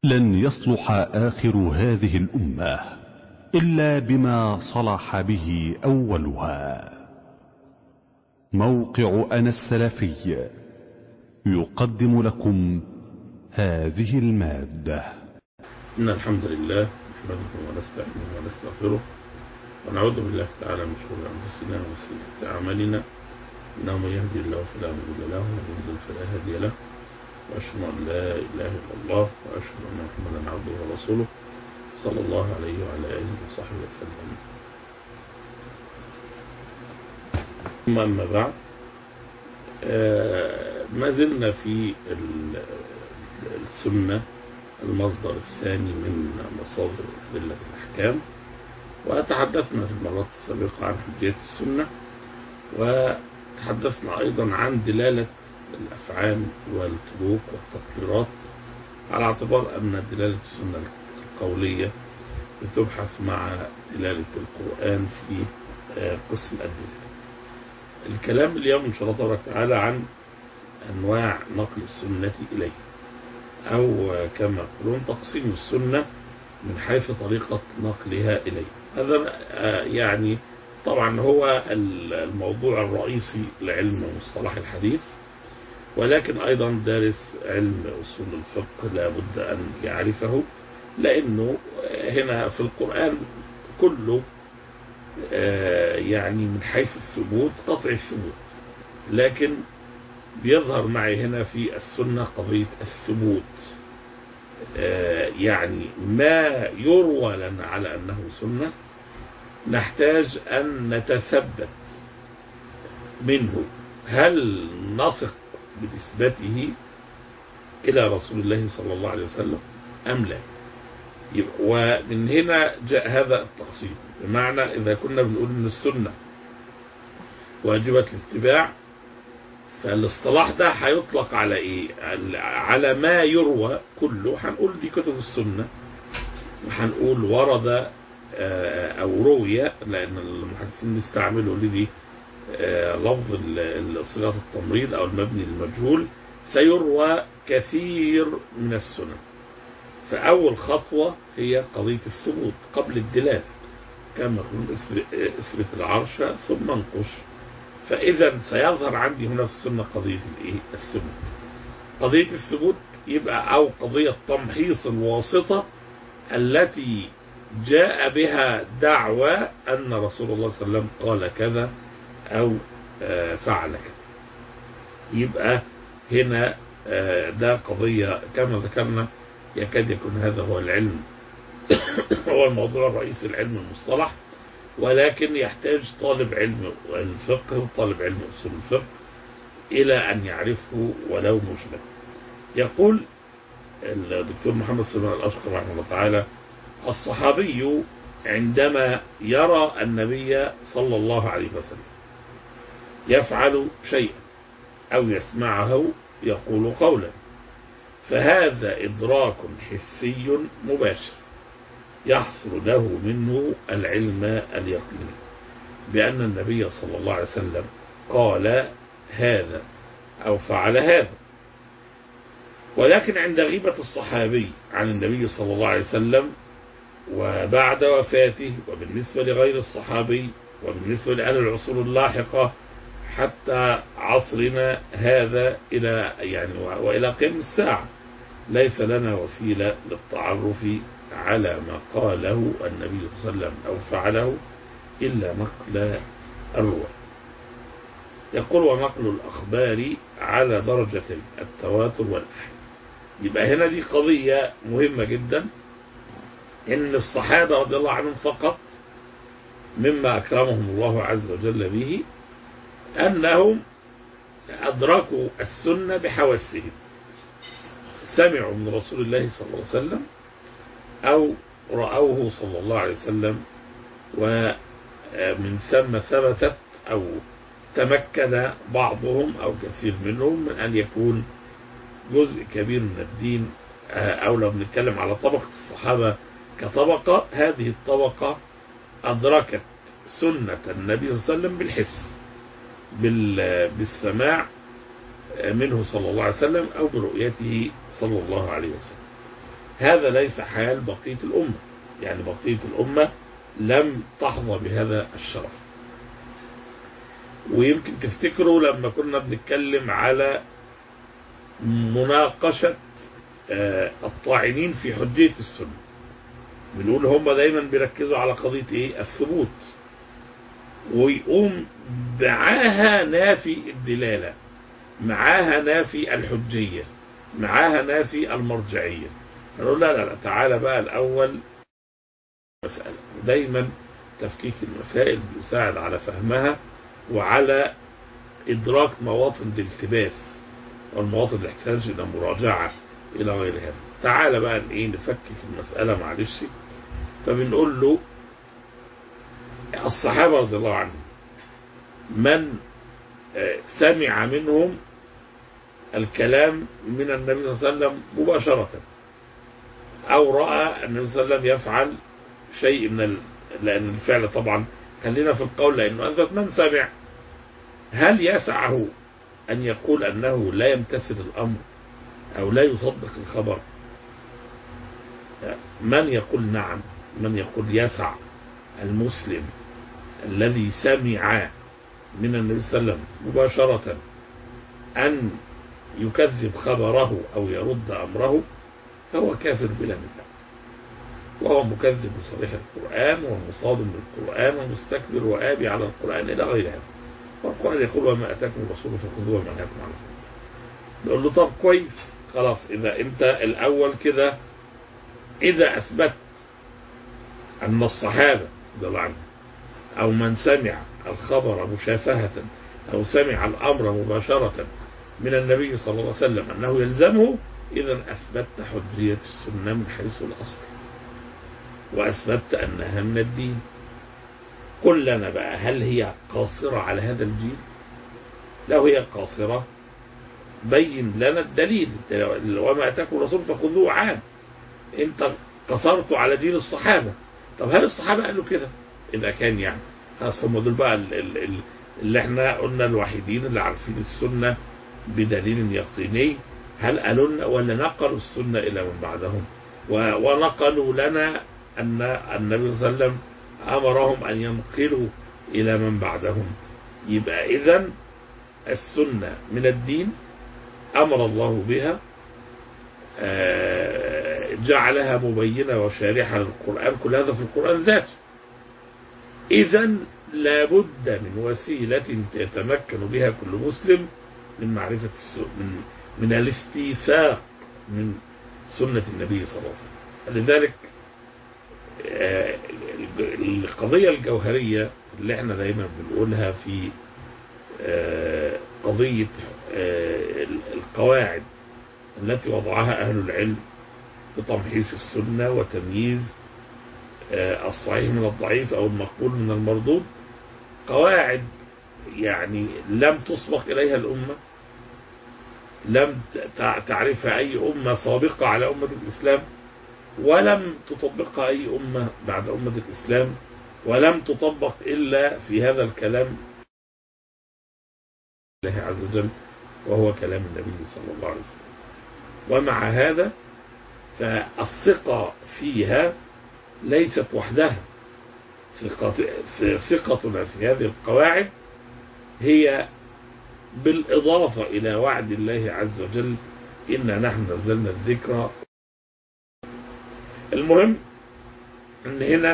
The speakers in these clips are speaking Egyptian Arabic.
لن يصلح آخر هذه الأمة إلا بما صلح به أولها موقع أنا السلفي يقدم لكم هذه المادة إن الحمد لله نحمده ونستعينه ونستغفره ونعوذ بالله تعالى من شرور أنفسنا وسيئات أعمالنا إنه من يهدي الله فلا مضل له ومن يضلل فلا هادي له وأشهد أن لا إله إلا الله وأشهد أن محمدا عبده ورسوله صلى الله عليه وعلى آله وصحبه وسلم ثم أما بعد آه ما زلنا في السنة المصدر الثاني من مصادر أدلة الأحكام وتحدثنا في المرات السابقة عن حجية السنة وتحدثنا أيضا عن دلالة الأفعال والتروك والتقريرات على اعتبار أن دلالة السنة القولية بتبحث مع دلالة القرآن في قسم الأدلة الكلام اليوم إن شاء الله تبارك وتعالى عن أنواع نقل السنة إليه أو كما يقولون تقسيم السنة من حيث طريقة نقلها إليه هذا يعني طبعا هو الموضوع الرئيسي لعلم مصطلح الحديث ولكن أيضا دارس علم أصول الفقه لا بد أن يعرفه لأنه هنا في القرآن كله يعني من حيث الثبوت قطع الثبوت لكن بيظهر معي هنا في السنة قضية الثبوت يعني ما يروى لنا على أنه سنة نحتاج أن نتثبت منه هل نثق بنسبته إلى رسول الله صلى الله عليه وسلم أم لا ومن هنا جاء هذا التقسيم بمعنى إذا كنا بنقول أن السنة واجبة الاتباع فالاصطلاح ده هيطلق على ايه على ما يروى كله هنقول دي كتب السنة وهنقول ورد او روي لان المحدثين بيستعملوا لدي لفظ صيغه التمريض او المبني للمجهول سيروى كثير من السنن فاول خطوه هي قضيه الثبوت قبل الدلاله كما يقول اثبت العرش ثم انقش فإذا سيظهر عندي هنا في السنة قضية الإيه؟ الثبوت. قضية الثبوت يبقى أو قضية تمحيص الواسطة التي جاء بها دعوى أن رسول الله صلى الله عليه وسلم قال كذا أو فعل كذا. يبقى هنا ده قضية كما ذكرنا يكاد يكون هذا هو العلم هو الموضوع الرئيسي العلم المصطلح ولكن يحتاج طالب علم الفقه وطالب علم أصول الفقه إلى أن يعرفه ولو مجمل يقول الدكتور محمد سلمان الأشقر رحمه الله تعالى الصحابي عندما يرى النبي صلى الله عليه وسلم يفعل شيئا أو يسمعه يقول قولا فهذا إدراك حسي مباشر يحصل له منه العلم اليقيني بأن النبي صلى الله عليه وسلم قال هذا أو فعل هذا ولكن عند غيبة الصحابي عن النبي صلى الله عليه وسلم وبعد وفاته وبالنسبة لغير الصحابي وبالنسبة لأهل العصور اللاحقة حتى عصرنا هذا إلى يعني وإلى قيام الساعة ليس لنا وسيلة للتعرف على ما قاله النبي صلى الله عليه وسلم أو فعله إلا نقل الرواية يقول ونقل الأخبار على درجتين التواتر والأحد يبقى هنا دي قضية مهمة جدا إن الصحابة رضي الله عنهم فقط مما أكرمهم الله عز وجل به أنهم أدركوا السنة بحواسهم سمعوا من رسول الله صلى الله عليه وسلم أو رأوه صلى الله عليه وسلم ومن ثم ثبتت أو تمكن بعضهم أو كثير منهم من أن يكون جزء كبير من الدين أو لو بنتكلم على طبقة الصحابة كطبقة هذه الطبقة أدركت سنة النبي صلى الله عليه وسلم بالحس بالسماع منه صلى الله عليه وسلم أو برؤيته صلى الله عليه وسلم هذا ليس حال بقية الأمة يعني بقية الأمة لم تحظى بهذا الشرف ويمكن تفتكروا لما كنا بنتكلم على مناقشة آه، الطاعنين في حجية السنة بنقول هم دايما بيركزوا على قضية ايه الثبوت ويقوم معاها نافي الدلالة معاها نافي الحجية معاها نافي المرجعية فنقول لا لا لا تعالى بقى الأول مسألة دايما تفكيك المسائل بيساعد على فهمها وعلى إدراك مواطن الالتباس والمواطن اللي يحتاج إلى مراجعة إلى غير هذا تعالى بقى إيه نفكك المسألة معلش فبنقول له الصحابة رضي الله عنهم من آه، سمع منهم الكلام من النبي صلى الله عليه وسلم مباشرة أو رأى النبي صلى الله عليه وسلم يفعل شيء من ال... لأن الفعل طبعا خلينا في القول لأنه أثبت من سمع هل يسعه أن يقول أنه لا يمتثل الأمر أو لا يصدق الخبر من يقول نعم من يقول يسع المسلم الذي سمع من النبي صلى الله عليه وسلم مباشرة أن يكذب خبره أو يرد أمره فهو كافر بلا نزاع وهو مكذب بصريح القرآن ومصادم للقرآن ومستكبر وآبي على القرآن إلى غير هذا والقرآن يقول وما أتاكم الرسول فخذوه وما نهاكم عنه نقول له طب كويس خلاص إذا أنت الأول كده إذا أثبت أن الصحابة رضي الله عنهم أو من سمع الخبر مشافهة أو سمع الأمر مباشرة من النبي صلى الله عليه وسلم أنه يلزمه إذا أثبتت حجية السنة من حيث الأصل وأثبتت أنها من الدين قل لنا بقى هل هي قاصرة على هذا الجيل لو هي قاصرة بين لنا الدليل وما أتاكم الرسول فخذوه عام انت قصرت على دين الصحابة طب هل الصحابة قالوا كده إذا كان يعني خلاص هم دول بقى ال- ال- ال- اللي احنا قلنا الوحيدين اللي عارفين السنة بدليل يقيني هل قالوا لنا ولا نقلوا السنة إلى من بعدهم و- ونقلوا لنا أن النبي صلى الله عليه وسلم أمرهم أن ينقلوا إلى من بعدهم يبقى إذا السنة من الدين أمر الله بها آه، جعلها مبينة وشارحة للقرآن كل هذا في القرآن ذاته إذا لابد من وسيلة يتمكن بها كل مسلم من معرفة الس- من من الاستيثاق من سنة النبي صلى الله عليه وسلم لذلك آه، الج- القضية الجوهرية اللي احنا دايما بنقولها في آه، قضية آه، القواعد التي وضعها أهل العلم بتمحيص السنة وتمييز آه، الصحيح من الضعيف أو المقبول من المردود قواعد يعني لم تسبق إليها الأمة لم تع- تعرفها أي أمة سابقة على أمة الإسلام ولم تطبقها أي أمة بعد أمة الإسلام ولم تطبق إلا في هذا الكلام الله عز وجل وهو كلام النبي صلى الله عليه وسلم ومع هذا فالثقة فيها ليست وحدها ثقة- ثقتنا في هذه القواعد هي بالإضافة إلى وعد الله عز وجل إنا نحن نزلنا الذكر المهم أن هنا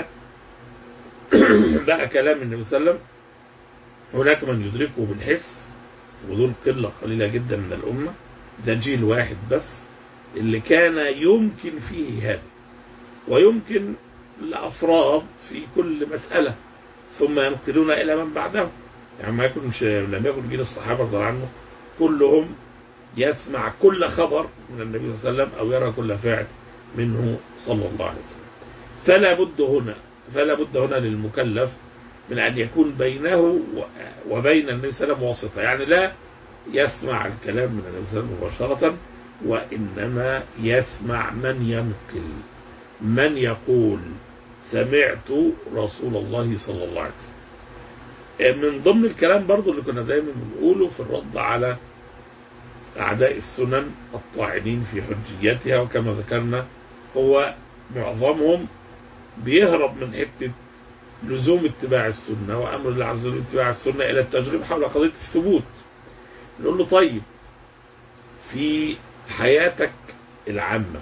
بقى كلام النبي صلى الله عليه وسلم هناك من يدركه بالحس ودول قلة قليلة جدا من الأمة ده جيل واحد بس اللي كان يمكن فيه هذا ويمكن لأفراد في كل مسألة ثم ينقلون إلى من بعدهم يعني ما يكونش لم يكن جيل الصحابة رضي الله عنهم كلهم يسمع كل خبر من النبي صلى الله عليه وسلم أو يرى كل فعل منه صلى الله عليه وسلم فلا بد هنا فلا بد هنا للمكلف من أن يكون بينه وبين النبي صلى الله عليه وسلم واسطة يعني لا يسمع الكلام من النبي صلى الله عليه وسلم مباشرة وإنما يسمع من ينقل من يقول سمعت رسول الله صلى الله عليه وسلم من ضمن الكلام برضو اللي كنا دايما بنقوله في الرد على أعداء السنن الطاعنين في حجيتها وكما ذكرنا هو معظمهم بيهرب من حتة لزوم اتباع السنة وأمر الله عز وجل اتباع السنة إلى التشغيب حول قضية الثبوت نقول له طيب في حياتك العامة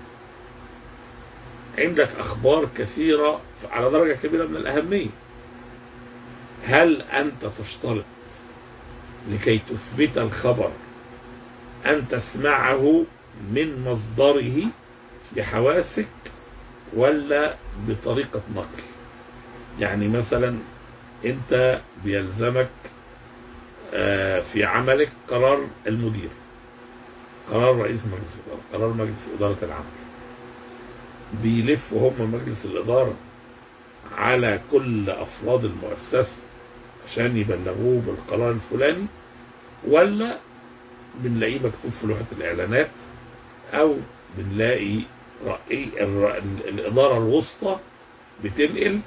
عندك أخبار كثيرة على درجة كبيرة من الأهمية هل أنت تشترط لكي تثبت الخبر أن تسمعه من مصدره بحواسك ولا بطريقة نقل يعني مثلا أنت بيلزمك في عملك قرار المدير قرار رئيس مجلس الإدارة قرار مجلس إدارة العمل بيلفوا هم مجلس الإدارة على كل أفراد المؤسسة عشان يبلغوه بالقرار الفلاني ولا بنلاقيه مكتوب في لوحة الإعلانات أو بنلاقي رأي الإدارة الوسطى بتنقل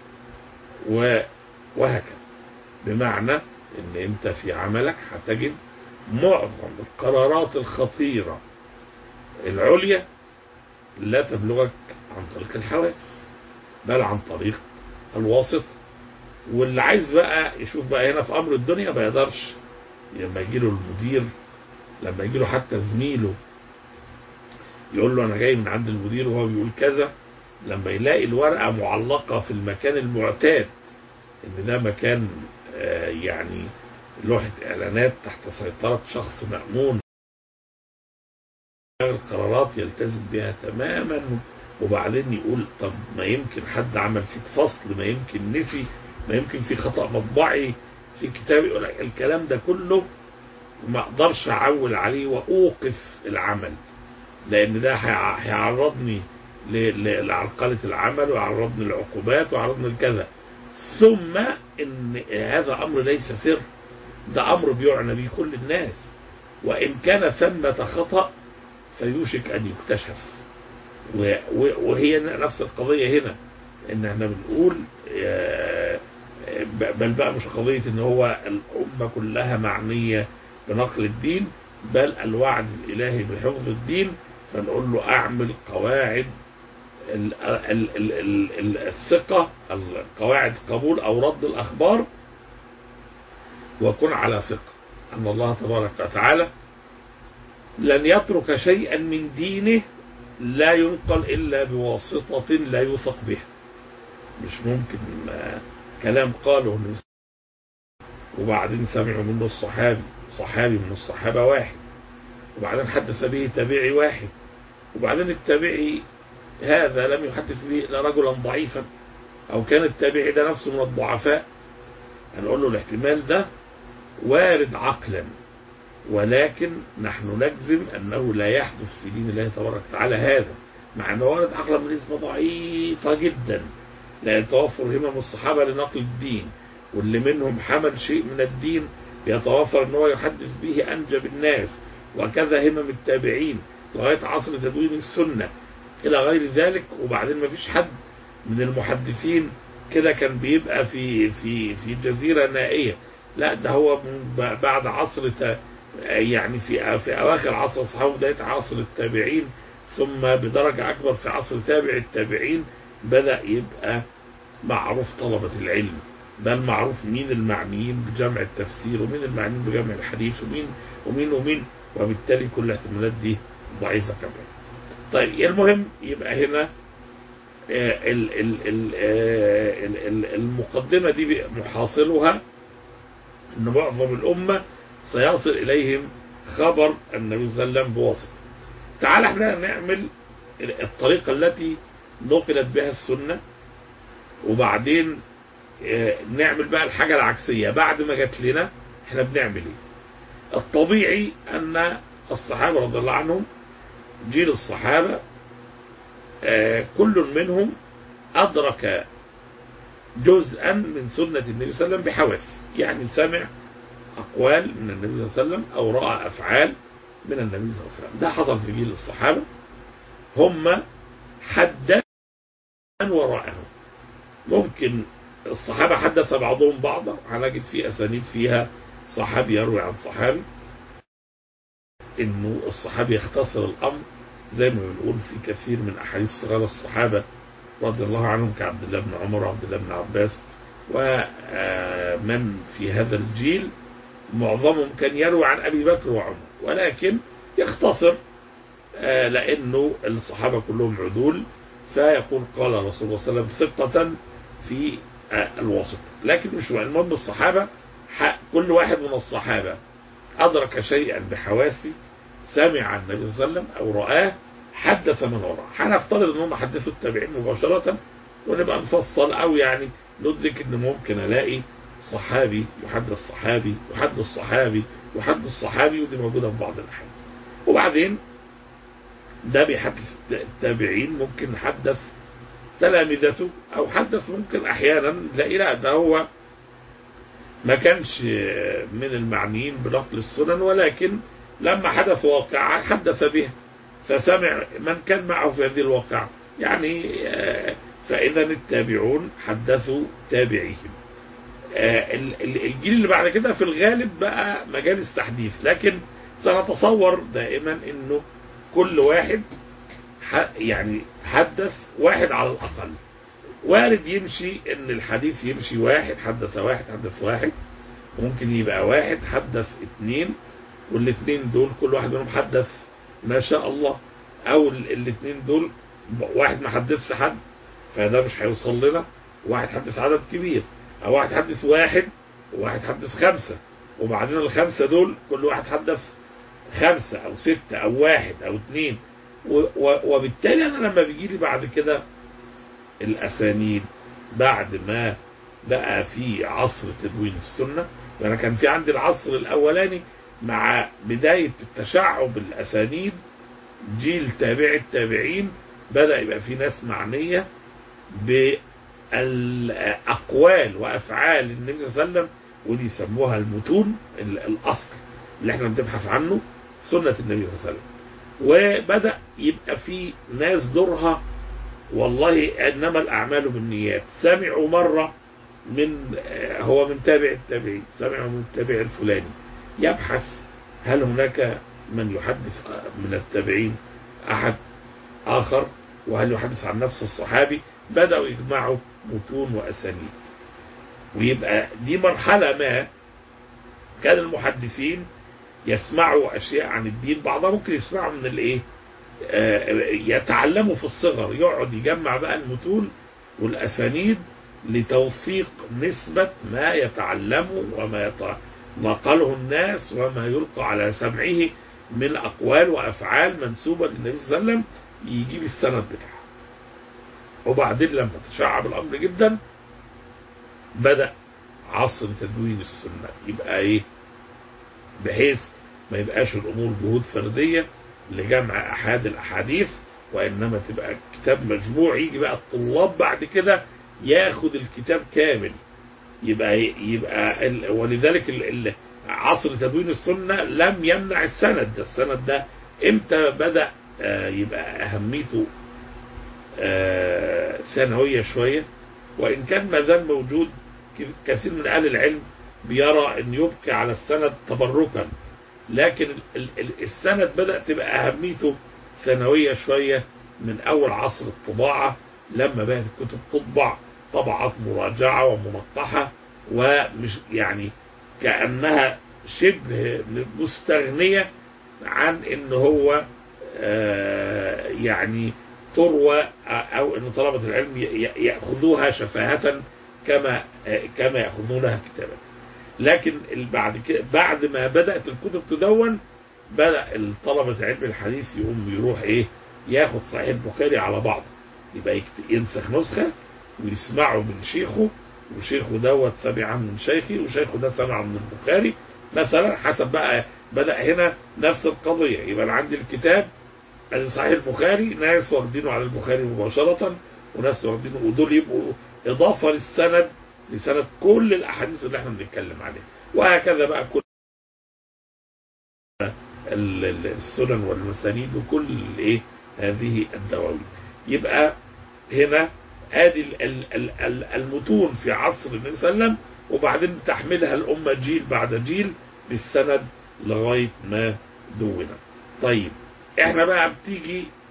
وهكذا بمعنى ان انت في عملك هتجد معظم القرارات الخطيرة العليا لا تبلغك عن طريق الحواس بل عن طريق الواسطة واللي عايز بقى يشوف بقى هنا في امر الدنيا ما يقدرش لما يجي له المدير لما يجي له حتى زميله يقول له انا جاي من عند المدير وهو بيقول كذا لما يلاقي الورقة معلقة في المكان المعتاد ان ده مكان آه يعني لوحة اعلانات تحت سيطرة شخص مأمون القرارات يلتزم بها تماما وبعدين يقول طب ما يمكن حد عمل فيك فصل ما يمكن نسي ما يمكن في خطأ مطبعي في كتاب يقول الكلام ده كله ما اقدرش اعول عليه واوقف العمل لان ده هيعرضني لعرقلة العمل ويعرضني للعقوبات ويعرضني لكذا ثم ان هذا امر ليس سر ده امر بيعنى به كل الناس وان كان ثمة خطأ فيوشك ان يكتشف وهي نفس القضية هنا ان احنا بنقول بل بقى مش قضية ان هو الامة كلها معنية بنقل الدين بل الوعد الالهي بحفظ الدين فنقول له اعمل قواعد الثقة قواعد قبول او رد الاخبار وكن على ثقة ان الله تبارك وتعالى لن يترك شيئا من دينه لا ينقل الا بواسطة لا يوثق بها مش ممكن كلام قاله وبعدين سمعوا منه الصحابي صحابي من الصحابة واحد وبعدين حدث به تابعي واحد وبعدين التابعي هذا لم يحدث به إلا رجلا ضعيفا أو كان التابعي ده نفسه من الضعفاء هنقول له الاحتمال ده وارد عقلا ولكن نحن نجزم أنه لا يحدث في دين الله تبارك وتعالى هذا مع أنه وارد عقلا بنسبة ضعيفة جدا لأن توفر همم الصحابة لنقل الدين واللي منهم حمل شيء من الدين يتوفر أنه يحدث به أنجب الناس وكذا همم التابعين لغاية عصر تدوين السنة إلى غير ذلك وبعدين ما فيش حد من المحدثين كده كان بيبقى في في في جزيرة نائية لا ده هو بعد عصر يعني في في أواخر عصر الصحابة بداية عصر التابعين ثم بدرجة أكبر في عصر تابع التابعين بدأ يبقى معروف طلبة العلم بل معروف مين المعنيين بجمع التفسير ومين المعنيين بجمع الحديث ومين ومين ومين وبالتالي كل الاحتمالات دي ضعيفة كمان طيب المهم يبقى هنا المقدمة دي محاصلها ان معظم الأمة سيصل إليهم خبر النبي صلى الله عليه وسلم بواسطة تعال احنا نعمل الطريقة التي نقلت بها السنة وبعدين نعمل بقى الحاجة العكسية بعد ما جات لنا احنا بنعمل ايه الطبيعي ان الصحابة رضي الله عنهم جيل الصحابة كل منهم أدرك جزءا من سنة النبي صلى الله عليه وسلم بحواس يعني سمع أقوال من النبي صلى الله عليه وسلم أو رأى أفعال من النبي صلى الله عليه وسلم ده حصل في جيل الصحابة هم حدث من وراءهم ممكن الصحابة حدث بعضهم بعضا هنجد في أسانيد فيها صحابي يروي عن صحابي انه الصحابي يختصر الامر زي ما بنقول في كثير من أحاديث صغار الصحابة رضي الله عنهم كعبد الله بن عمر وعبد الله بن عباس ومن في هذا الجيل معظمهم كان يروي عن أبي بكر وعمر ولكن يختصر آه، لأنه الصحابة كلهم عدول فيقول قال رسول الله صلى الله عليه وسلم ثقة في آه، الوسط لكن مش مهم المهم الصحابة ح- كل واحد من الصحابة أدرك شيئا بحواسه سمع عن النبي صلى الله عليه وسلم أو رآه حدث من وراء هنفترض ان هم حدثوا التابعين مباشرة ونبقى نفصل او يعني ندرك ان ممكن الاقي صحابي يحدث صحابي يحدث صحابي يحدث صحابي ودي موجودة في بعض الاحيان وبعدين ده بيحدث التابعين ممكن حدث تلامذته او حدث ممكن احيانا تلاقي لا ده هو ما كانش من المعنيين بنقل السنن ولكن لما حدث واقعة حدث بها فسمع من كان معه في هذه الواقعة يعني آه، فإذا التابعون حدثوا تابعيهم آه، ال- ال- الجيل اللي بعد كده في الغالب بقى مجالس تحديث لكن سنتصور دائما انه كل واحد ح- يعني حدث واحد على الأقل وارد يمشي ان الحديث يمشي واحد حدث واحد حدث واحد ممكن يبقى واحد حدث اتنين والاثنين دول كل واحد منهم حدث ما شاء الله او ال- الاثنين دول واحد ما حدثش حد فده مش هيوصل لنا واحد حدث عدد كبير او واحد حدث واحد وواحد حدث خمسة وبعدين الخمسة دول كل واحد حدث خمسة او ستة او واحد او اثنين و- و- وبالتالي انا لما بيجي لي بعد كده الاسانيد بعد ما بقى في عصر تدوين السنة وانا كان في عندي العصر الاولاني مع بداية التشعب الاسانيد جيل تابع التابعين بدأ يبقى في ناس معنية بالأقوال وأفعال النبي صلى الله عليه وسلم ودي يسموها المتون ال- الأصل اللي احنا بنبحث عنه سنة النبي صلى الله عليه وسلم وبدأ يبقى في ناس دورها والله إنما الأعمال بالنيات سمعوا مرة من آه، هو من تابع التابعين سمعوا من التابع الفلاني يبحث هل هناك من يحدث من التابعين أحد آخر وهل يحدث عن نفس الصحابي بدأوا يجمعوا متون وأسانيد ويبقى دي مرحلة ما كان المحدثين يسمعوا أشياء عن الدين بعضها ممكن يسمعوا من الإيه آه، يتعلموا في الصغر يقعد يجمع بقى المتون والأسانيد لتوثيق نسبة ما يتعلمه وما يت- نقله الناس وما يلقى على سمعه من أقوال وأفعال منسوبة للنبي صلى الله عليه وسلم يجيب السند بتاعها وبعدين لما تشعب الأمر جدا بدأ عصر تدوين السنة يبقى إيه بحيث ما يبقاش الأمور جهود فردية لجمع أحد الأحاديث وإنما تبقى كتاب مجموع يجي بقى الطلاب بعد كده ياخد الكتاب كامل يبقى يبقى ال- ولذلك ال- ال- عصر تدوين السنة لم يمنع السند ده السند ده امتى بدأ آه، يبقى أهميته آه، ثانوية شوية وإن كان ما زال موجود ك- كثير من أهل العلم بيرى أن يبقي على السند تبركا لكن ال- ال- السند بدأ تبقى أهميته ثانوية شوية من أول عصر الطباعة لما بقت الكتب تطبع طبعات مراجعة ومنقحة ومش يعني كأنها شبه مستغنية عن ان هو آه، يعني تروى او ان طلبة العلم ي- ي- يأخذوها شفاهة كما آه، كما يأخذونها كتابا لكن ال- بعد كده بعد ما بدأت الكتب تدون بدأ طلبة علم الحديث يقوم يروح ايه ياخد صحيح البخاري على بعض يبقى يكت- ينسخ نسخة ويسمعه من شيخه وشيخه دوت سمع من شيخي وشيخه ده سمع من البخاري مثلا حسب بقى بدأ هنا نفس القضية يبقى أنا عندي الكتاب ادي صحيح البخاري ناس واخدينه على البخاري مباشرة وناس واخدينه ودول يبقوا إضافة للسند لسند كل الأحاديث اللي احنا بنتكلم عليها وهكذا بقى كل ال- ال- السنن والمسانيد وكل ايه هذه الدواوين يبقى هنا ادي ال- ال- ال- ال- المتون في عصر النبي صلى الله عليه وسلم وبعدين تحملها الأمة جيل بعد جيل بالسند لغاية ما دونت طيب احنا بقى بتيجي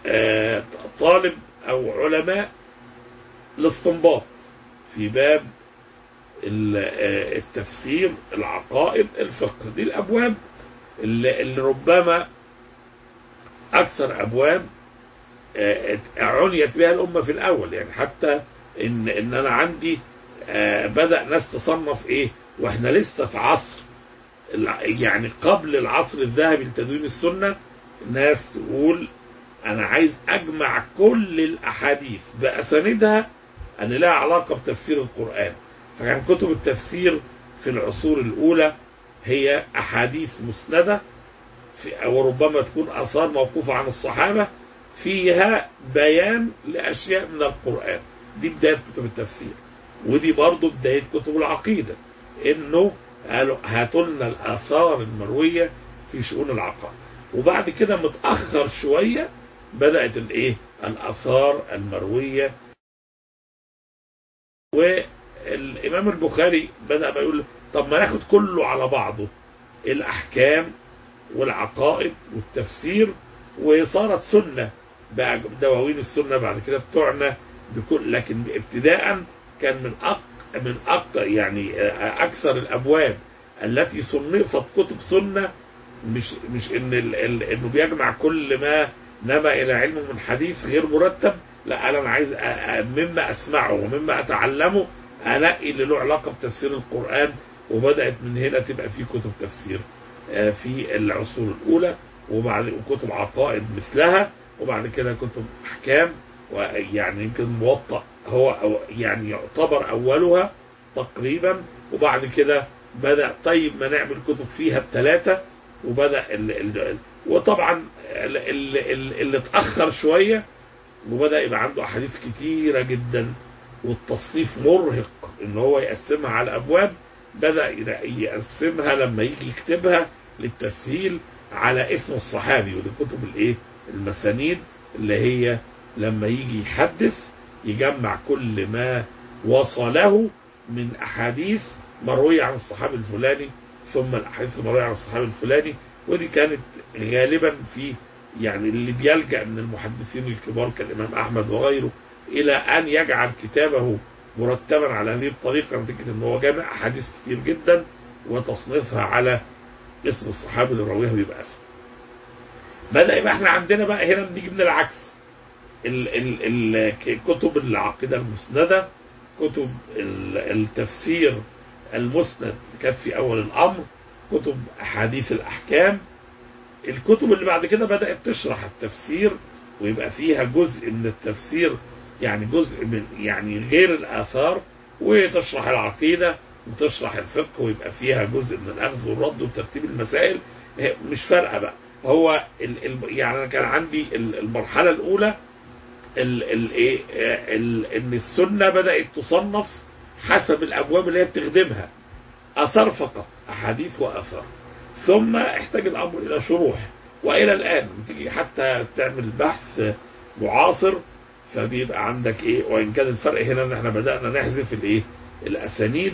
آه، طالب أو علماء الاستنباط في باب ال- آه، التفسير العقائد الفقه دي الأبواب اللي اللي ربما أكثر أبواب آه، عنيت بها الأمة في الأول يعني حتى إن إن أنا عندي آه، بدأ ناس تصنف إيه وإحنا لسه في عصر الع- يعني قبل العصر الذهبي لتدوين السنة ناس تقول أنا عايز أجمع كل الأحاديث بأساندها أن لها علاقة بتفسير القرآن فكان كتب التفسير في العصور الأولى هي أحاديث مسندة في أو ربما تكون آثار موقوفة عن الصحابة فيها بيان لأشياء من القرآن دي بداية كتب التفسير ودي برضو بداية كتب العقيدة إنه قالوا هاتوا لنا الآثار المروية في شؤون العقائد وبعد كده متأخر شوية بدأت الإيه الآثار المروية والإمام البخاري بدأ بقى يقول طب ما ناخد كله على بعضه الأحكام والعقائد والتفسير وصارت سنة بقى دواوين السنة بعد كده بتعنى بكل لكن ابتداء كان من أق من أق يعني أكثر الأبواب التي صنفت كتب سنة مش مش إن ال ال إنه بيجمع كل ما نما إلى علم من حديث غير مرتب لا أنا عايز أ- أ- مما أسمعه ومما أتعلمه ألاقي اللي له علاقة بتفسير القرآن وبدأت من هنا تبقى في كتب تفسير آه، في العصور الأولى وبعد وكتب عقائد مثلها وبعد كده كتب أحكام ويعني يمكن موطأ هو أو يعني يعتبر أولها تقريبا وبعد كده بدأ طيب ما نعمل كتب فيها الثلاثة وبدأ ال ال وطبعا ال- ال- ال- اللي اتأخر شوية وبدأ يبقى عنده أحاديث كتيرة جدا والتصنيف مرهق ان هو يقسمها على أبواب بدأ يقسمها لما يجي يكتبها للتسهيل على اسم الصحابي ودي كتب الايه المسانيد اللي هي لما يجي يحدث يجمع كل ما وصله من أحاديث مروية عن الصحابي الفلاني ثم الأحاديث المروية عن الصحابي الفلاني ودي كانت غالبا في يعني اللي بيلجأ من المحدثين الكبار كالإمام أحمد وغيره إلى أن يجعل كتابه مرتبا على هذه الطريقة نتيجة أن هو جامع أحاديث كتير جدا وتصنيفها على اسم الصحابي اللي راويها بيبقى اسم بدأ يبقى احنا عندنا بقى هنا بنيجي من العكس ال ال ال كتب العقيدة المسندة كتب ال- التفسير المسند كانت في أول الأمر كتب أحاديث الأحكام الكتب اللي بعد كده بدأت تشرح التفسير ويبقى فيها جزء من التفسير يعني جزء من يعني غير الآثار وتشرح العقيدة وتشرح الفقه ويبقى فيها جزء من الأخذ والرد وترتيب المسائل هي مش فارقة بقى هو ال ال يعني أنا كان عندي ال- المرحلة الأولى ال ال إيه ال إن السنة بدأت تصنف حسب الأبواب اللي هي بتخدمها أثر فقط أحاديث وأثر ثم احتاج الأمر إلى شروح وإلى الآن تيجي حتى تعمل بحث معاصر فبيبقى عندك إيه وإن كان الفرق هنا إن إحنا بدأنا نحذف الإيه الأسانيد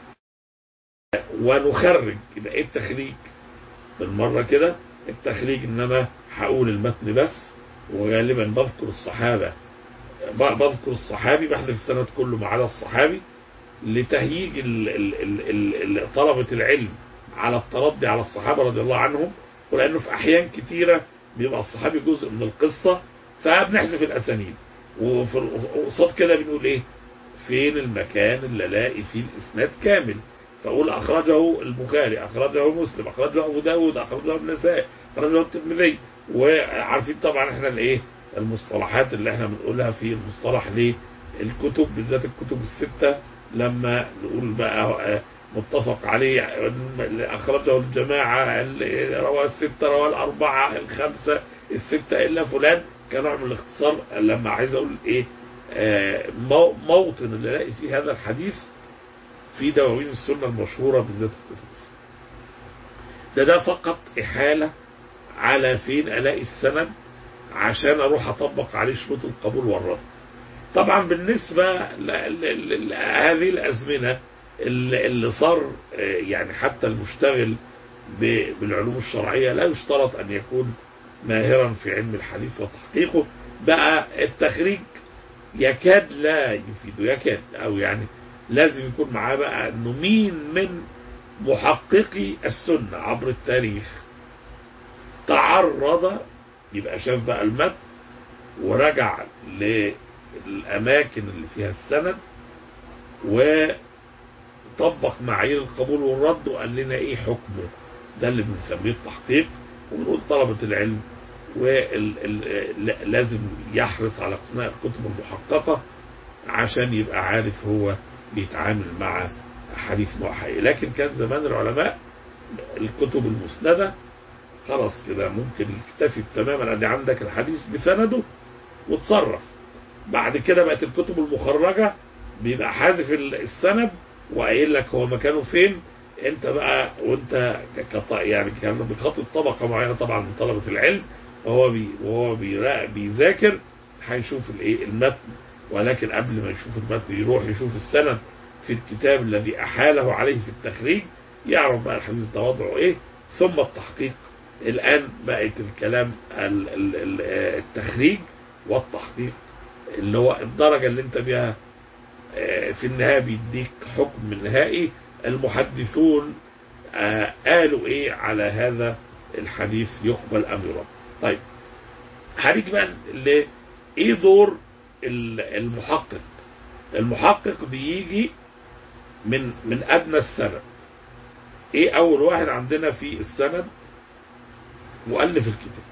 ونخرج يبقى إيه التخريج بالمرة كده التخريج إن أنا هقول المتن بس وغالبا بذكر الصحابة ب- بذكر الصحابي بحذف السند كله ما عدا الصحابي لتهييج ال- ال- ال- ال- ال- طلبة العلم على التردي على الصحابة رضي الله عنهم ولأنه في أحيان كتيرة بيبقى الصحابي جزء من القصة فبنحذف الأسانيد وفي ال- قصاد كده بنقول إيه فين المكان اللي الاقي فيه الإسناد كامل فأقول أخرجه البخاري أخرجه مسلم أخرجه أبو داود أخرجه النسائي أخرجه الترمذي وعارفين طبعا احنا الايه المصطلحات اللي احنا بنقولها في المصطلح للكتب بالذات الكتب الستة لما نقول بقى آه، متفق عليه اللي أخرجه الجماعة اللي رواه الستة رواه الأربعة الخمسة الستة إلا فلان كنوع من الاختصار لما عايز أقول إيه آه، مو- موطن اللي الاقي فيه هذا الحديث في دواوين السنة المشهورة بالذات الكتب الستة. ده ده فقط إحالة على فين ألاقي السند عشان أروح أطبق عليه شروط القبول والرد طبعا بالنسبة ل- ل- لهذه الأزمنة اللي اللي صار آه، يعني حتى المشتغل ب- بالعلوم الشرعية لا يشترط أن يكون ماهرا في علم الحديث وتحقيقه بقى التخريج يكاد لا يفيده يكاد او يعني لازم يكون معاه بقى انه مين من محققي السنة عبر التاريخ تعرض يبقى شاف بقى المتن ورجع للأماكن اللي فيها السند وطبق معايير القبول والرد وقال لنا ايه حكمه ده اللي بنسميه التحقيق ونقول طلبة العلم ولازم يحرص على اقتناء الكتب المحققة عشان يبقى عارف هو بيتعامل مع حديث موحي لكن كان زمان العلماء الكتب المسندة خلاص كده ممكن يكتفي تماما ادي عندك الحديث بسنده وتصرف بعد كده بقت الكتب المخرجة بيبقى حذف السند وقايل لك هو مكانه فين انت بقى وانت كط... يعني كان بخاطب طبقة معينة طبعا من طلبة العلم وهو بي... وهو بيرا... بيذاكر هيشوف الايه المتن ولكن قبل ما يشوف المتن يروح يشوف السند في الكتاب الذي أحاله عليه في التخريج يعرف بقى الحديث ده وضعه ايه ثم التحقيق الآن بقت الكلام ال... ال... التخريج والتحقيق اللي هو الدرجة اللي انت بيها في النهاية بيديك حكم نهائي المحدثون قالوا ايه على هذا الحديث يقبل ام يرد طيب هنيجي بقى ل ايه دور المحقق المحقق بيجي من من ادنى السند ايه اول واحد عندنا في السند مؤلف الكتاب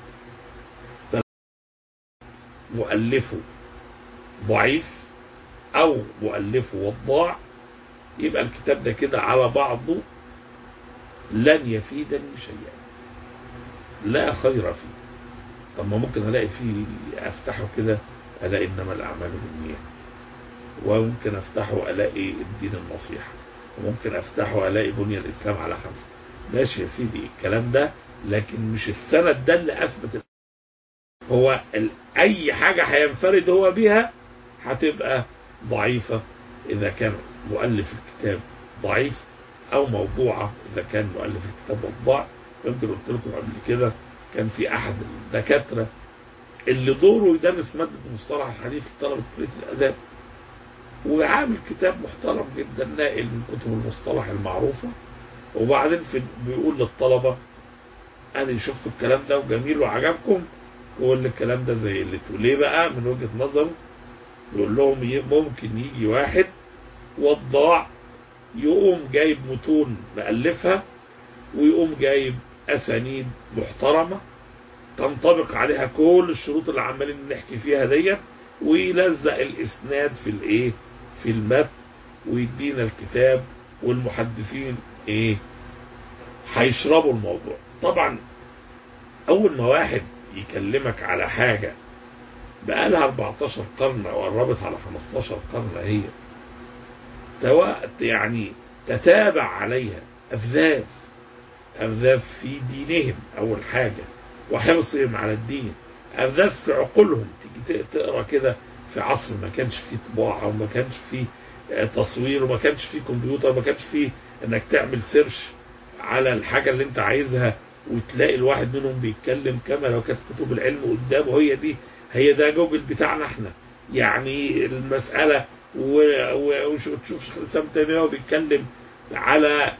مؤلفه ضعيف او مؤلفه وضاع يبقى الكتاب ده كده على بعضه لن يفيدني شيئا لا خير فيه طب ما ممكن الاقي فيه افتحه كده الاقي انما الاعمال بالنيات وممكن افتحه الاقي الدين النصيحه وممكن افتحه الاقي بني الاسلام على خمسه ماشي يا سيدي الكلام ده لكن مش السند ده اللي اثبت هو اي حاجه هينفرد هو بيها هتبقى ضعيفه اذا كان مؤلف الكتاب ضعيف او موضوعه اذا كان مؤلف الكتاب وضاع يمكن قلت لكم قبل كده كان في احد الدكاتره اللي دوره يدرس ماده مصطلح الحديث لطلبه كليه الاداب وعامل كتاب محترم جدا ناقل من كتب المصطلح المعروفه وبعدين في بيقول للطلبه انا شفت الكلام ده وجميل وعجبكم يقول الكلام ده زي اللي ليه بقى من وجهه نظره يقول لهم ممكن يجي واحد وضاع يقوم جايب متون مألفها ويقوم جايب أسانيد محترمة تنطبق عليها كل الشروط اللي عمالين نحكي فيها ديت ويلزق الإسناد في الإيه في المتن ويدينا الكتاب والمحدثين إيه هيشربوا الموضوع طبعا أول ما واحد يكلمك على حاجة بقالها 14 قرن أو قربت على 15 قرن هي يعني تتابع عليها أفذاذ أفذاذ في دينهم أول حاجة وحرصهم على الدين أفذاذ في عقولهم تيجي تقرأ كده في عصر ما كانش فيه طباعة وما كانش فيه تصوير وما كانش فيه كمبيوتر وما كانش فيه انك تعمل سيرش على الحاجة اللي انت عايزها وتلاقي الواحد منهم بيتكلم كما لو كانت كتب العلم قدامه هي دي هي ده جوجل بتاعنا احنا يعني المسألة وتشوف شيخ الاسلام تيميه بيتكلم على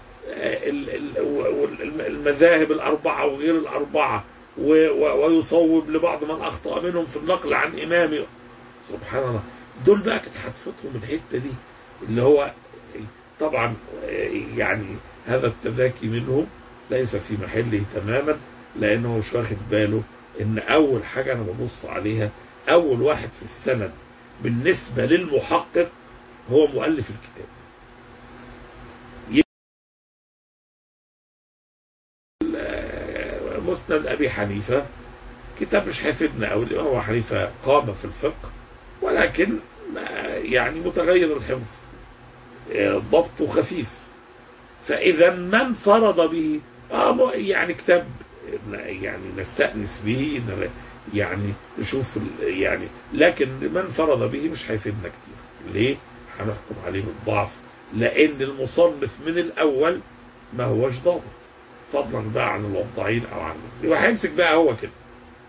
المذاهب الاربعه وغير الاربعه ويصوب لبعض من اخطا منهم في النقل عن امامه سبحان الله دول بقى كانت هتفوتهم الحته دي اللي هو طبعا يعني هذا التذاكي منهم ليس في محله تماما لانه مش واخد باله ان اول حاجه انا ببص عليها اول واحد في السند بالنسبة للمحقق هو مؤلف الكتاب مسند أبي حنيفة كتاب مش هيفيدنا أو الإمام أبو حنيفة قام في الفقه ولكن يعني متغير الحفظ ضبطه خفيف فإذا من فرض به آه يعني كتاب يعني نستأنس به يعني نشوف يعني لكن من فرض به مش هيفيدنا كتير ليه هنحكم عليه بالضعف لان المصنف من الاول ما هوش ضابط فضلا بقى عن الوضاعين او عن وهيمسك بقى هو كده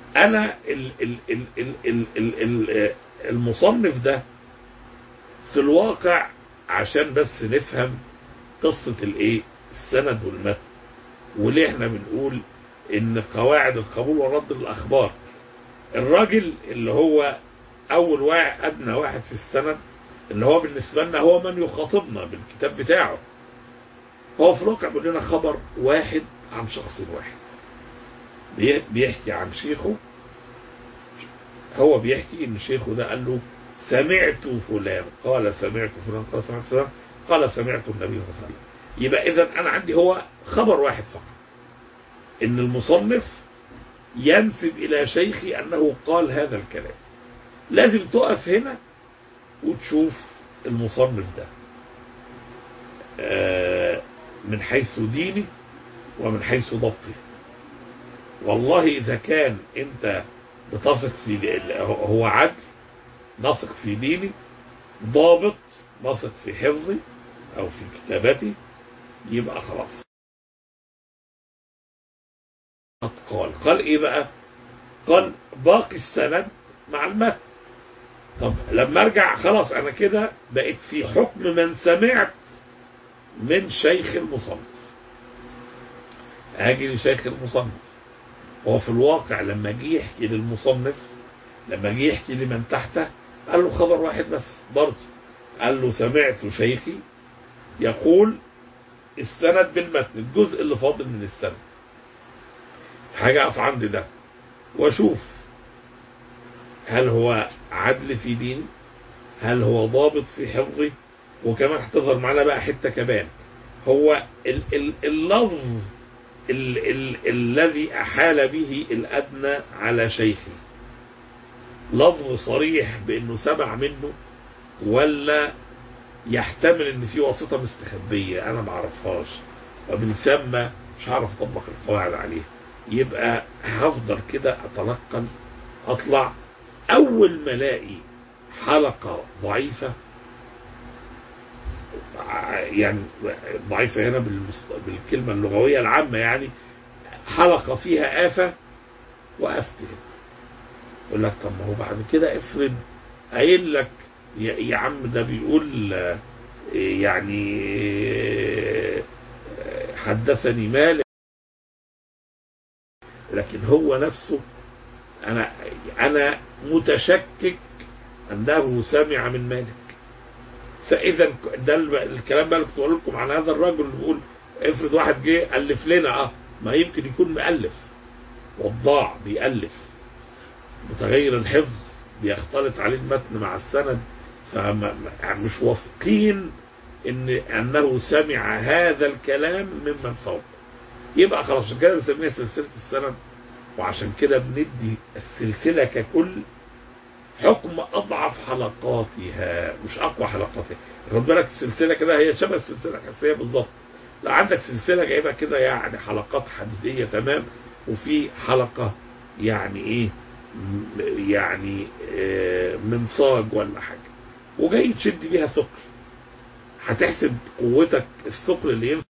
انا ال ال ال ال ال ال ال المصنف ده في الواقع عشان بس نفهم قصة الايه السند والمتن وليه احنا بنقول ان قواعد القبول والرد للاخبار الراجل اللي هو اول واحد ادنى واحد في السند اللي هو بالنسبة لنا هو من يخاطبنا بالكتاب بتاعه هو في الواقع بيقول لنا خبر واحد عن شخص واحد بي- بيحكي عن شيخه هو بيحكي ان شيخه ده قال له سمعت فلان قال سمعت فلان قال سمعت فلان قال سمعت النبي صلى الله عليه وسلم يبقى اذا انا عندي هو خبر واحد فقط ان المصنف ينسب الى شيخي انه قال هذا الكلام لازم تقف هنا وتشوف المصنف ده آه، من حيث ديني ومن حيث ضبطي والله إذا كان أنت بتثق في هو عدل نثق في ديني ضابط نثق في حفظي أو في كتابتي يبقى خلاص قال قال إيه بقى قال باقي السند مع المتن طب لما ارجع خلاص انا كده بقيت في حكم من سمعت من شيخ المصنف اجي لشيخ المصنف هو في الواقع لما جه يحكي للمصنف لما جه يحكي لمن تحته قال له خبر واحد بس برضه قال له سمعت شيخي يقول السند بالمتن الجزء اللي فاضل من السند حاجة أقف عند ده وأشوف هل هو عدل في ديني هل هو ضابط في حفظي وكمان هتظهر معانا بقى حتة كمان هو ال ال اللفظ ال ال الذي أحال به الأدنى على شيخي لفظ صريح بأنه سمع منه ولا يحتمل ان في واسطة مستخبية انا ما اعرفهاش ومن ثم مش هعرف اطبق القواعد عليها يبقى هفضل كده اتلقن اطلع اول ما الاقي حلقة ضعيفة يعني ضعيفة هنا بالمست... بالكلمة اللغوية العامة يعني حلقة فيها آفة وقفت هنا يقول لك طب ما هو بعد كده افرض قايل لك يا يا عم ده بيقول آه، يعني آه، حدثني مالك لكن هو نفسه انا انا متشكك انه سمع من مالك فاذا ده الب- الكلام بقى اللي كنت بقول لكم عن هذا الرجل اللي بيقول افرض واحد جه الف لنا اه ما يمكن يكون مؤلف وضاع بيألف متغير الحفظ بيختلط عليه المتن مع السند فمش واثقين ان انه سمع هذا الكلام ممن فوق يبقى خلاص عشان كده بنسميها سلسله السند وعشان كده بندي السلسله ككل حكم اضعف حلقاتها مش اقوى حلقاتها خد بالك السلسله كده هي شبه السلسله الاساسيه بالظبط لا عندك سلسله جايبه كده يعني حلقات حديديه تمام وفي حلقه يعني ايه م- يعني آه، منصاج ولا حاجه وجاي تشد بيها ثقل هتحسب قوتك الثقل اللي ينفع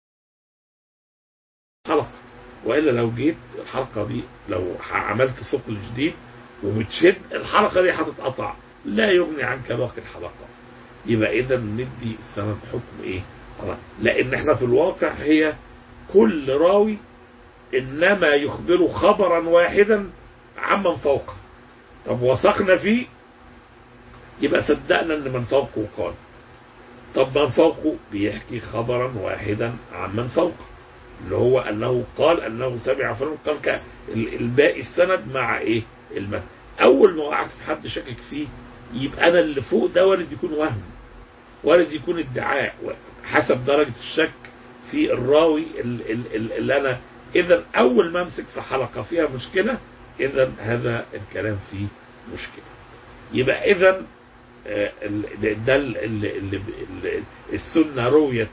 حلقه والا لو جيت الحلقه دي لو عملت ثقل جديد وبتشد الحلقه دي هتتقطع لا يغني عنك باقي الحلقات يبقى اذا ندي السند حكم ايه خلاص. لان احنا في الواقع هي كل راوي انما يخبر خبرا واحدا عمن فوقه طب وثقنا فيه يبقى صدقنا ان من فوقه قال طب من فوقه بيحكي خبرا واحدا عن من فوقه اللي هو انه قال انه سمع فلان قال ك- ال- الباقي السند مع ايه المتن اول ما وقعت في حد شاكك فيه يبقى انا اللي فوق ده وارد يكون وهم وارد يكون ادعاء حسب درجة الشك في الراوي ال- ال- ال- اللي انا اذا اول ما امسك في حلقة فيها مشكلة اذا هذا الكلام فيه مشكلة يبقى اذا آه، ال- ده ده ال- ال- ال- ال- السنة رويت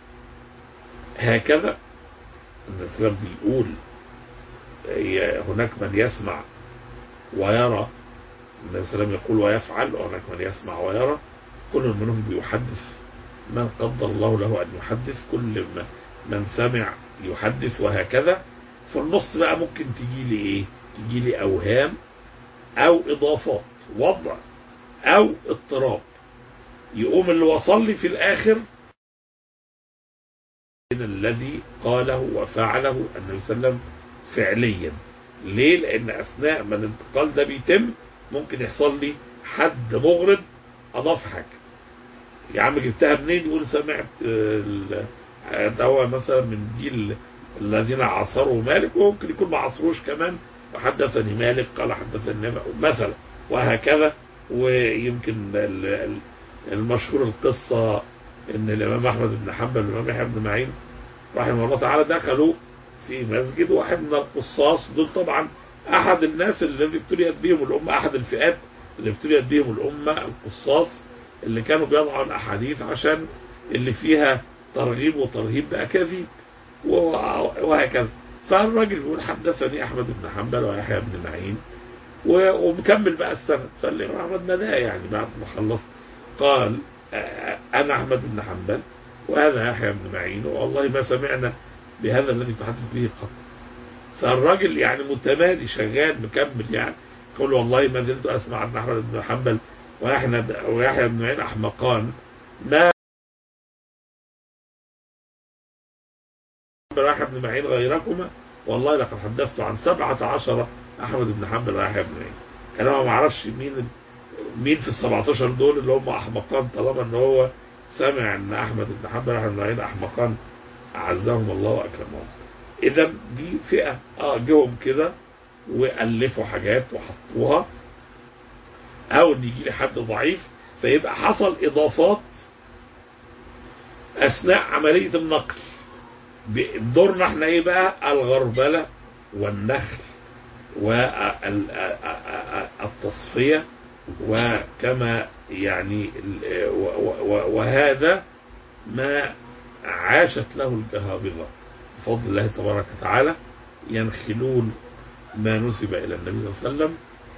هكذا الإسلام بيقول آه، هناك من يسمع ويرى النبي صلى الله عليه وسلم يقول ويفعل وهناك من يسمع ويرى كل منهم بيحدث من قدر الله له أن يحدث كل ما- من سمع يحدث وهكذا في النص بقى ممكن تجي لي إيه تجي لي أوهام أو إضافات وضع أو اضطراب يقوم اللي وصل لي في الآخر الذي قاله وفعله النبي صلى الله عليه وسلم فعليا ليه لأن أثناء ما الانتقال ده بيتم ممكن يحصل لي حد مغرض أضاف حاجة يا عم جبتها منين يقول سمعت ده هو مثلا من جيل الذين عاصروا مالك وممكن يكون ما عاصروش كمان وحدثني مالك قال حدثني مثلا وهكذا ويمكن المشهور القصة ان الامام احمد بن حنبل والامام يحيى بن معين رحمه الله تعالى دخلوا في مسجد واحد من القصاص دول طبعا احد الناس الذي ابتليت بهم الامه احد الفئات اللي ابتليت بهم الامه القصاص اللي كانوا بيضعوا الاحاديث عشان اللي فيها ترغيب وترهيب باكاذيب وهكذا فالراجل يقول حدثني احمد بن حنبل ويحيى بن معين ومكمل بقى السند فالامام احمد نداه يعني بعد ما خلص قال انا احمد بن حنبل وهذا يحيى بن معين والله ما سمعنا بهذا الذي تحدث به قط فالراجل يعني متمادي شغال مكمل يعني يقول والله ما زلت اسمع ان احمد بن حنبل ويحيى بن معين احمقان ما يحيى بن معين غيركما والله لقد حدثت عن سبعة عشر أحمد بن حنبل ويحيى بن معين كان هو ما عرفش مين مين في ال 17 دول اللي هم أحمقان طالما إن هو سمع إن أحمد بن حنبل ويحيى بن معين أحمقان أعزهم الله وأكرمهم إذا دي فئة اه جوهم كده وألفوا حاجات وحطوها أو إن يجي لي حد ضعيف فيبقى حصل إضافات أثناء عملية النقل دورنا احنا ايه بقى الغربلة والنخل والتصفية وكما يعني وهذا ما عاشت له الجهابذة بفضل الله تبارك وتعالى ينخلون ما نسب إلى النبي صلى الله عليه وسلم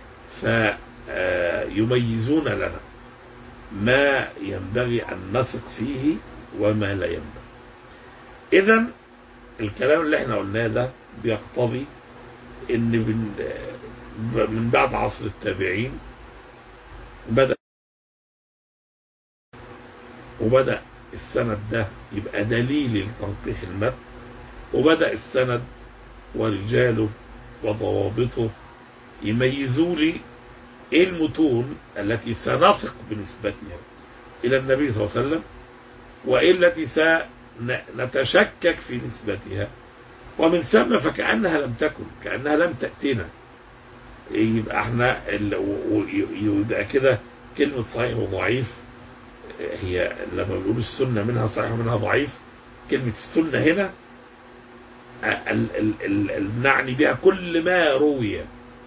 فيميزون لنا ما ينبغي أن نثق فيه وما لا ينبغي إذا الكلام اللي احنا قلناه ده بيقتضي ان من من بعد عصر التابعين بدأ وبدأ السند ده يبقى دليل لتنقيح المتن وبدأ السند ورجاله وضوابطه يميزوا لي ايه المتون التي سنثق بنسبتها الى النبي صلى الله عليه وسلم وايه التي سنتشكك في نسبتها ومن ثم فكأنها لم تكن كأنها لم تأتينا يبقى احنا يبقى كده كلمة صحيح وضعيف هي لما بنقول السنة منها صحيح ومنها ضعيف كلمة السنة هنا نعني بها كل ما روي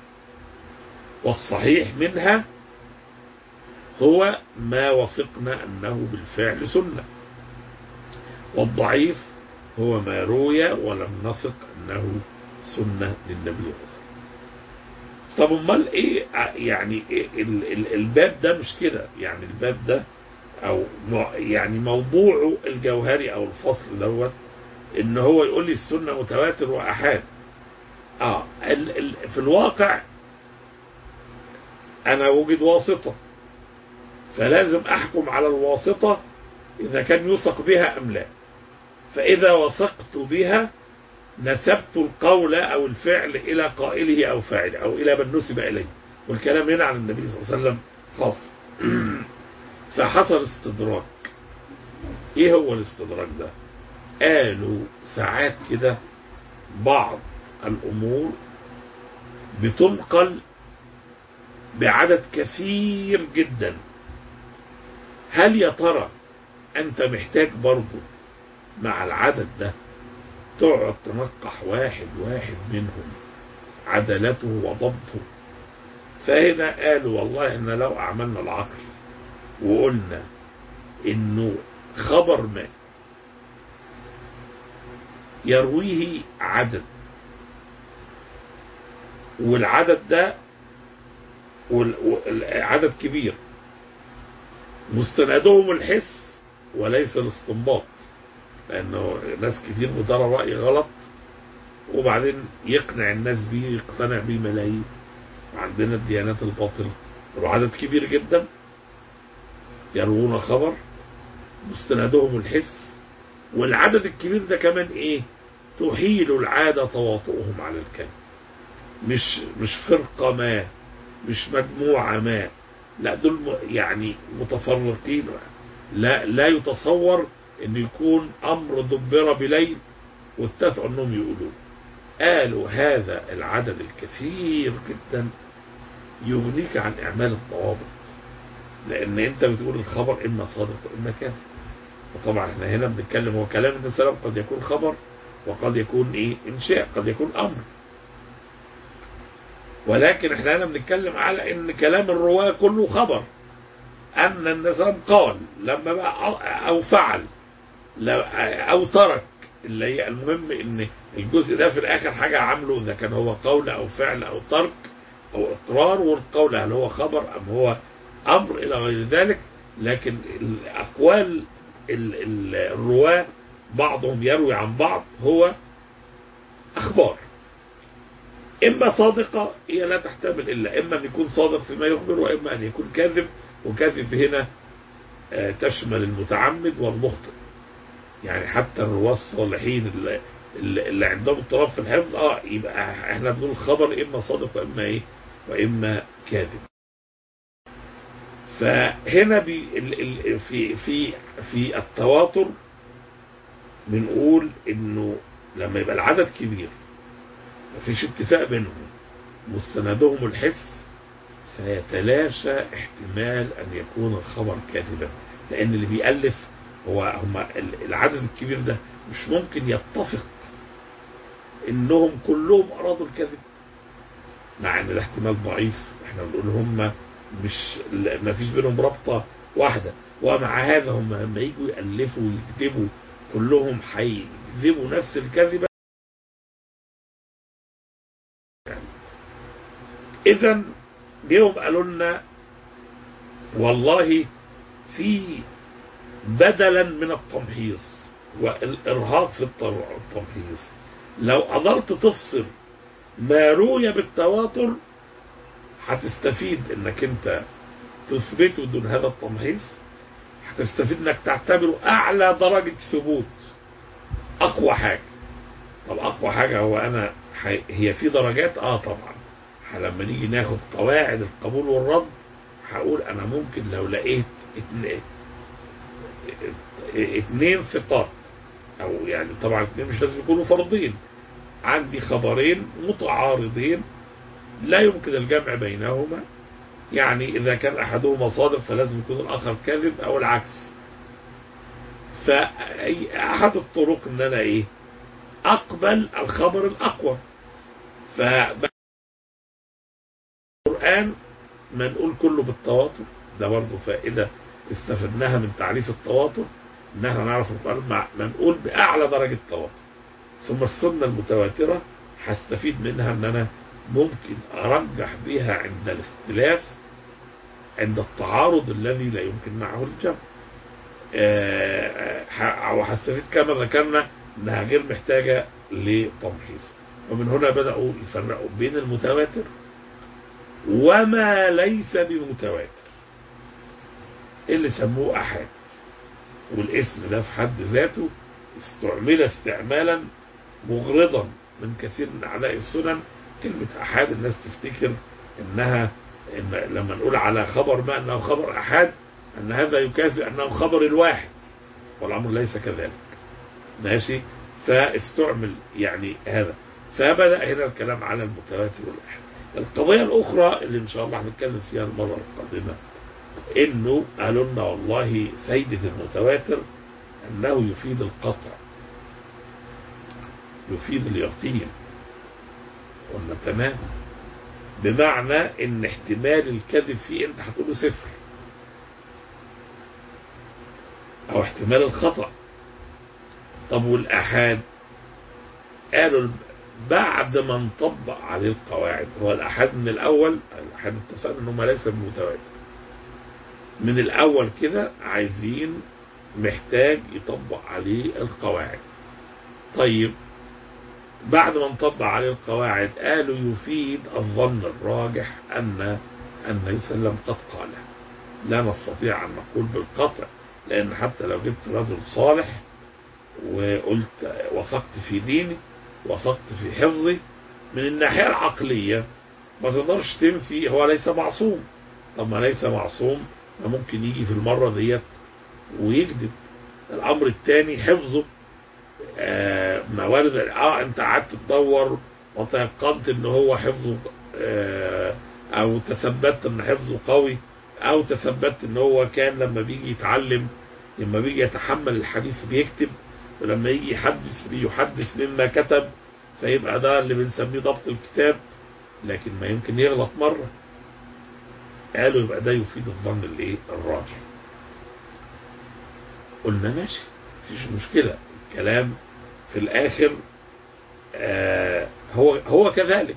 والصحيح منها هو ما وثقنا أنه بالفعل سنة والضعيف هو ما روي ولم نثق أنه سنة للنبي صلى الله عليه وسلم طب امال ايه يعني إيه الباب ده مش كده يعني الباب ده او يعني موضوعه الجوهري او الفصل دوت ان هو يقول لي السنة متواتر واحاد اه ال ال في الواقع انا وجد واسطة فلازم احكم على الواسطة اذا كان يوثق بها ام لا فاذا وثقت بها نسبت القول او الفعل الى قائله او فاعله او الى من نسب اليه والكلام هنا عن النبي صلى الله عليه وسلم خاص فحصل استدراك ايه هو الاستدراك ده قالوا ساعات كده بعض الامور بتنقل بعدد كثير جدا هل يا ترى انت محتاج برضه مع العدد ده تقعد تنقح واحد واحد منهم عدلته وضبطه فهنا قالوا والله ان لو اعملنا العقل وقلنا انه خبر ما يرويه عدد والعدد ده عدد كبير مستندهم الحس وليس الاستنباط لانه ناس كتير بترى رأي غلط وبعدين يقنع الناس بيه يقتنع بيه ملايين عندنا الديانات الباطلة وعدد كبير جدا يروون خبر مستندهم الحس والعدد الكبير ده كمان ايه تحيل العادة تواطؤهم على الكلام مش مش فرقة ما مش مجموعة ما لا دول م- يعني متفرقين لا لا يتصور ان يكون امر دبر بليل واتفقوا انهم يقولوه قالوا هذا العدد الكثير جدا يغنيك عن اعمال الضوابط لان انت بتقول الخبر اما صادق واما كاذب وطبعا احنا هنا بنتكلم هو كلام ابن سلام قد يكون خبر وقد يكون ايه انشاء قد يكون امر ولكن احنا هنا بنتكلم على ان كلام الرواه كله خبر ان النسام قال لما بقى او فعل لا- او ترك اللي هي المهم ان الجزء ده في الاخر حاجه عامله اذا كان هو قول او فعل او ترك او اقرار والقول هل هو خبر ام هو امر الى غير ذلك لكن الاقوال ال- ال- الرواه بعضهم يروي عن بعض هو اخبار اما صادقه هي لا تحتمل الا اما ان يكون صادق فيما يخبر واما ان يكون كاذب وكاذب هنا آه، تشمل المتعمد والمخطئ يعني حتى الرواه الصالحين اللي, اللي اللي عندهم اضطراب في الحفظ اه يبقى احنا بنقول الخبر اما صادق واما ايه واما كاذب فهنا بي ال ال في في في التواتر بنقول انه لما يبقى العدد كبير مفيش اتفاق بينهم مستندهم الحس فيتلاشى احتمال ان يكون الخبر كاذبا لان اللي بيألف هو هم العدد الكبير ده مش ممكن يتفق انهم كلهم ارادوا الكذب مع ان ده احتمال ضعيف احنا بنقول هم مش ما فيش بينهم رابطه واحده ومع هذا هم لما يجوا يالفوا ويكذبوا كلهم هيكذبوا نفس الكذبه اذا جيهم قالوا لنا والله في بدلا من التمحيص والارهاق في التر- التمحيص لو قدرت تفصل ما روي بالتواتر هتستفيد انك انت تثبته دون هذا التمحيص هتستفيد انك تعتبره اعلى درجة ثبوت اقوى حاجة طب اقوى حاجة هو انا حي... هي في درجات اه طبعا ح- لما نيجي ناخد قواعد القبول والرد هقول انا ممكن لو لقيت اتنين, اتنين ثقات او يعني طبعا اتنين مش لازم يكونوا فردين عندي خبرين متعارضين لا يمكن الجمع بينهما يعني إذا كان أحدهما صادق فلازم يكون الآخر كاذب أو العكس فأحد الطرق إن أنا إيه أقبل الخبر الأقوى فالقرآن ما نقول كله بالتواتر ده برضه فائدة استفدناها من تعريف التواتر إن احنا نعرف القرآن مع ما نقول بأعلى درجة تواتر ثم السنة المتواترة هستفيد منها ان انا ممكن ارجح بها عند الاختلاف عند التعارض الذي لا يمكن معه الجمع آه، ح- وهستفيد كما ذكرنا انها غير محتاجة لتمحيص ومن هنا بدأوا يفرقوا بين المتواتر وما ليس بمتواتر اللي سموه أحاد والاسم ده في حد ذاته استعمل استعمالا مغرضا من كثير من أعداء السنن كلمة أحاد الناس تفتكر إنها إن لما نقول على خبر ما أنه خبر أحاد أن هذا يكافئ أنه خبر الواحد والأمر ليس كذلك ماشي فاستعمل يعني هذا فبدأ هنا الكلام على المتواتر والأحاد القضية الأخرى اللي إن شاء الله هنتكلم فيها المرة القادمة إنه قالوا لنا والله فايدة المتواتر أنه يفيد القطع يفيد اليقين قلنا تمام بمعنى ان احتمال الكذب فيه انت هتقوله صفر او احتمال الخطأ طب والآحاد قالوا بعد ما نطبق عليه القواعد هو الآحاد من الأول الآحاد اتفقنا إنه ما ليس بمتواتر من الأول كده عايزين محتاج يطبق عليه القواعد طيب بعد ما نطبق عليه القواعد قالوا يفيد الظن الراجح أن النبي صلى الله عليه وسلم قد قاله لا نستطيع أن نقول بالقطع لأن حتى لو جبت رجل صالح وقلت وثقت في ديني وثقت في حفظي من الناحية العقلية ما تقدرش تنفي هو ليس معصوم طب ما ليس معصوم ما ممكن يجي في المرة ديت ويكذب الأمر الثاني حفظه آه موارد اه انت قعدت تدور وتيقنت ان هو حفظه آه او تثبت ان حفظه قوي او تثبت ان هو كان لما بيجي يتعلم لما بيجي يتحمل الحديث بيكتب ولما يجي يحدث بيحدث مما كتب فيبقى ده اللي بنسميه ضبط الكتاب لكن ما يمكن يغلط مرة قالوا يبقى ده يفيد الظن الايه الراجح قلنا ماشي مفيش مشكلة الكلام في الاخر آه هو هو كذلك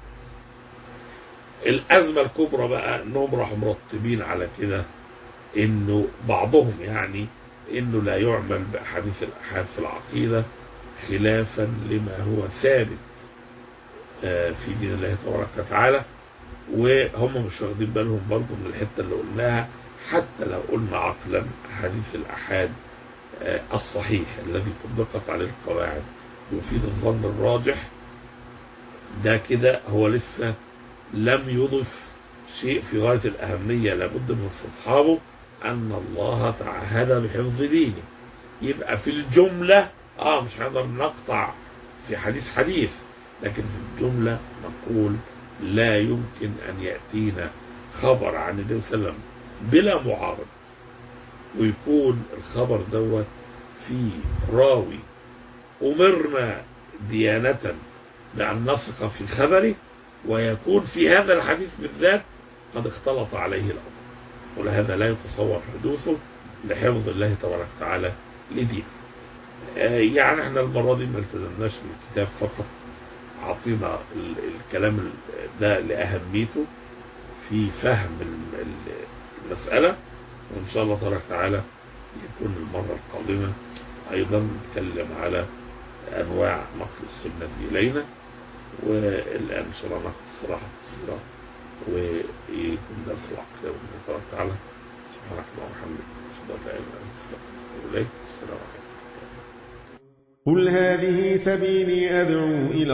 الازمة الكبرى بقى انهم راحوا مرتبين على كده انه بعضهم يعني انه لا يعمل باحاديث الاحاد في العقيدة خلافا لما هو ثابت آه في دين الله تبارك وتعالى وهم مش واخدين بالهم برضه من الحته اللي قلناها حتى لو قلنا عقلا حديث الاحاد آه الصحيح الذي طبقت عليه القواعد يفيد الظن الراجح ده كده هو لسه لم يضف شيء في غاية الأهمية لابد من استصحابه أن الله تعهد بحفظ دينه يبقى في الجملة آه مش هنقدر نقطع في حديث حديث لكن في الجملة نقول لا يمكن أن يأتينا خبر عن النبي صلى الله عليه وسلم بلا معارض ويكون الخبر دوت في راوي أمرنا ديانة بأن نثق في خبره ويكون في هذا الحديث بالذات قد اختلط عليه الأمر ولهذا لا يتصور حدوثه لحفظ الله تبارك وتعالى لدينه يعني احنا المرة دي ما التزمناش بالكتاب فقط عطينا الكلام ده لأهميته في فهم المسألة وإن شاء الله تبارك وتعالى يكون المرة القادمة أيضا نتكلم على أنواع نقل السنة إلينا والآن إن شاء الله ناخد الصراحة التصويرات ويكون درس العقل بإذن الله تعالى سبحانك اللهم وبحمدك أشهد أن لا إله إلا أنت أستغفرك إليك السلام عليكم قل هذه سبيلي أدعو إلى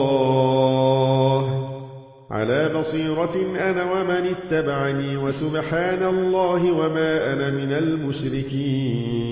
الله على بصيرة أنا ومن اتبعني وسبحان الله وما أنا من المشركين